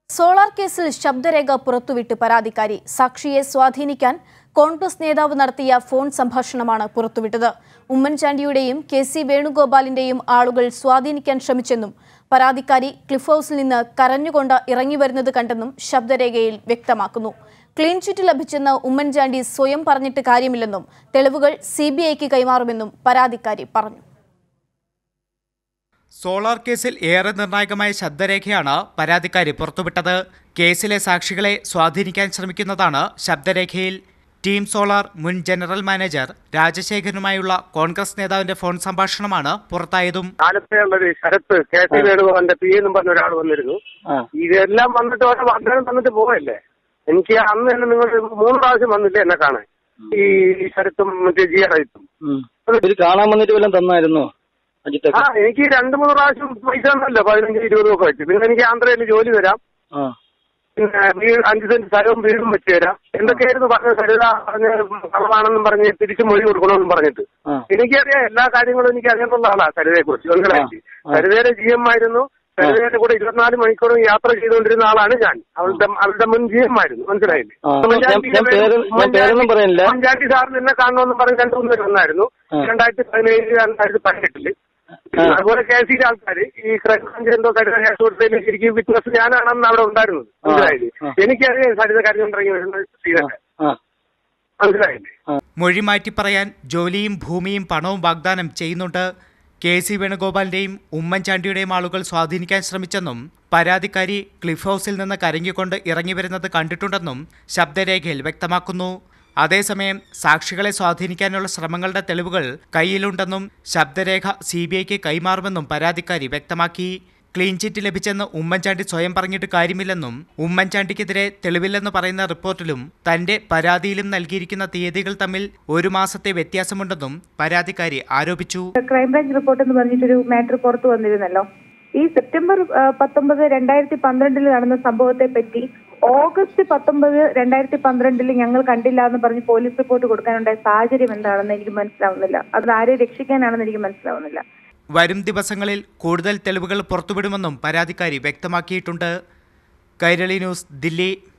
Solar കേസിൽ ശബ്ദരേഖ പുറത്തുവിട്ട് പരാതിക്കാരി സാക്ഷിയെ സ്വാധീനിക്കാൻ കോൺഗ്രസ് നേതാവ് നടത്തിയ ഫോൺ സംഭാഷണമാണ് പുറത്തുവിട്ടത് ഉമ്മൻചാണ്ടിയുടെയും കെ സി വേണുഗോപാലിന്റെയും ആളുകൾ സ്വാധീനിക്കാൻ ശ്രമിച്ചെന്നും പരാതിക്കാരി ക്ലിഫ് ഹൌസിൽ നിന്ന് കരഞ്ഞുകൊണ്ട് ഇറങ്ങി വരുന്നത് കണ്ടെന്നും ശബ്ദരേഖയിൽ വ്യക്തമാക്കുന്നു ക്ലീൻ ചിറ്റ് ലഭിച്ചെന്ന് ഉമ്മൻചാണ്ടി സ്വയം പറഞ്ഞിട്ട് കാര്യമില്ലെന്നും തെളിവുകൾ സി കൈമാറുമെന്നും പരാതിക്കാരി പറഞ്ഞു സോളാർ കേസിൽ ഏറെ നിർണായകമായ ശബ്ദരേഖയാണ് പരാതിക്കാരി പുറത്തുവിട്ടത് കേസിലെ സാക്ഷികളെ സ്വാധീനിക്കാൻ ശ്രമിക്കുന്നതാണ് ശബ്ദരേഖയിൽ ടീം സോളാർ മുൻ ജനറൽ മാനേജർ രാജശേഖരനുമായുള്ള കോൺഗ്രസ് നേതാവിന്റെ ഫോൺ സംഭാഷണമാണ് പുറത്തായതും ആലപ്പുഴയുള്ളൊരു ശരത്ത് കെ സി വേണുഗോപാലിന്റെ പി എന്നും പറഞ്ഞ ഒരാൾ വന്നിരുന്നു ഇതെല്ലാം വന്നിട്ട് ഓരോ വാഗ്ദാനം തന്നിട്ട് പോവല്ലേ എനിക്ക് അന്ന് തന്നെ നിങ്ങൾ മൂന്ന് പ്രാവശ്യം വന്നില്ലേ എന്നെ കാണാൻ ഈ ശരത്തും മറ്റേ ജി റൈത്തും ഉം. ഇവര് കാണാൻ വന്നിട്ട് വല്ലതും തന്നായിരുന്നോ ആ അജിത്തൊക്കെ എനിക്ക് രണ്ട് മൂന്ന് പ്രാവശ്യം പൈസ തന്നല്ലോ പതിനഞ്ച് ഇരുപത് ഒക്കെ വെച്ച് പിന്നെ എനിക്ക് ആന്ധ്രയിൽ ജോലി തരാം ആ പിന്നെ വീട് അഞ്ച് സെന്റ് സ്ഥലവും വീടും വെച്ച് തരാം എന്തൊക്കെയായിരുന്നു പറഞ്ഞ സരിത പറഞ്ഞ കളവാണെന്നും പറഞ്ഞ് തിരിച്ചു മൊഴി കൊടുക്കണമെന്നും പറഞ്ഞിട്ട് ആ. എനിക്കറിയാം എല്ലാ കാര്യങ്ങളും എനിക്ക് അറിയാനുള്ള ആളാ സരിതയെ കുറിച്ച് മനസ്സിലാക്കി ആ. സരിതയുടെ ജി എം ആയിരുന്നു സരിതയുടെ കൂടെ ഇരുപത്തിനാല് മണിക്കൂറും യാത്ര ചെയ്തുകൊണ്ടിരുന്ന ആളാണ് ഞാൻ അവളുടെ അവളുടെ മുൻ ജി എം ആയിരുന്നു മനസ്സിലായില്ലേ ആ. ഉമ്മൻചാണ്ടി ഞാൻ പേര്- ഞാൻ പേരൊന്നും പറയുന്നില്ല. ഉമ്മൻചാണ്ടി സാറിന് എന്നെ കാണണമെന്ന് പറഞ്ഞ് രണ്ടു മൂന്ന് പേര് വന്നായിരുന്നു ആ. രണ്ടായിരത്തി പതിനേഴ് രണ്ടായിരത്തി പതിനെട്ടില് ആ. അതുപോലെ കെ സിയിലെ ആൾക്കാര് ഈ ക്രൈംബ്രാഞ്ച് എന്തോ കരുത കേസ് കൊടുത്തതിൽ ശരിക്കും വിറ്റ്നസ് ഞാനാണെന്ന് അവിടെ ഉണ്ടായിരുന്നത് മനസ്സിലായില്ലേ ആ. എനിക്കറിയാം സരിത കരുതുണ്ടെങ്കിൽ വരുന്ന സീനൊക്കെ ആ മനസ്സിലായില്ലേ മൊഴി മാറ്റി പറയാൻ ജോലിയും ഭൂമിയും പണവും വാഗ്ദാനം ചെയ്യുന്നുണ്ട് കെ സി വേണുഗോപാലിന്റെയും ഉമ്മൻചാണ്ടിയുടെയും ആളുകൾ സ്വാധീനിക്കാൻ ശ്രമിച്ചെന്നും പരാതിക്കാരി ക്ലിഫ് ഹൗസിൽ നിന്ന് കരങ്ങിക്കൊണ്ട് ഇറങ്ങി വരുന്നത് കണ്ടിട്ടുണ്ടെന്നും ശബ്ദരേഖയിൽ വ്യക്തമാക്കുന്നു അതേസമയം സാക്ഷികളെ സ്വാധീനിക്കാനുള്ള ശ്രമങ്ങളുടെ തെളിവുകൾ കയ്യിലുണ്ടെന്നും ശബ്ദരേഖ സി ബി ഐക്ക് കൈമാറുമെന്നും പരാതിക്കാരി വ്യക്തമാക്കി ക്ലീൻ ചിറ്റ് ലഭിച്ചെന്ന് ഉമ്മൻചാണ്ടി സ്വയം പറഞ്ഞിട്ട് കാര്യമില്ലെന്നും ഉമ്മൻചാണ്ടിക്കെതിരെ തെളിവില്ലെന്ന് പറയുന്ന റിപ്പോർട്ടിലും തന്റെ പരാതിയിലും നൽകിയിരിക്കുന്ന തീയതികൾ തമ്മിൽ ഒരു മാസത്തെ വ്യത്യാസമുണ്ടെന്നും പരാതിക്കാരി ആരോപിച്ചു ക്രൈംബ്രാഞ്ച് റിപ്പോർട്ട് എന്ന് പറഞ്ഞിട്ടൊരു മാറ്റർ പുറത്തു വന്നിരുന്നല്ലോ ഈ സെപ്റ്റംബർ ആ, പത്തൊമ്പത് രണ്ടായിരത്തി പന്ത്രണ്ടിൽ നടന്ന സംഭവത്തെ പറ്റി ഓഗസ്റ്റ് പത്തൊമ്പത് രണ്ടായിരത്തി പന്ത്രണ്ടിൽ ഞങ്ങൾ കണ്ടില്ല എന്ന് പറഞ്ഞ് പോലീസ് റിപ്പോർട്ട് കൊടുക്കാനുണ്ടായ സാഹചര്യം എന്താണെന്ന് എനിക്ക് മനസ്സിലാവുന്നില്ല അത് ആരെ രക്ഷിക്കാനാണെന്ന് എനിക്ക് മനസ്സിലാവുന്നില്ല വരും ദിവസങ്ങളിൽ കൂടുതൽ തെളിവുകൾ പുറത്തുവിടുമെന്നും പരാതിക്കാരി വ്യക്തമാക്കിയിട്ടുണ്ട് കൈരളി ന്യൂസ് ദില്ലി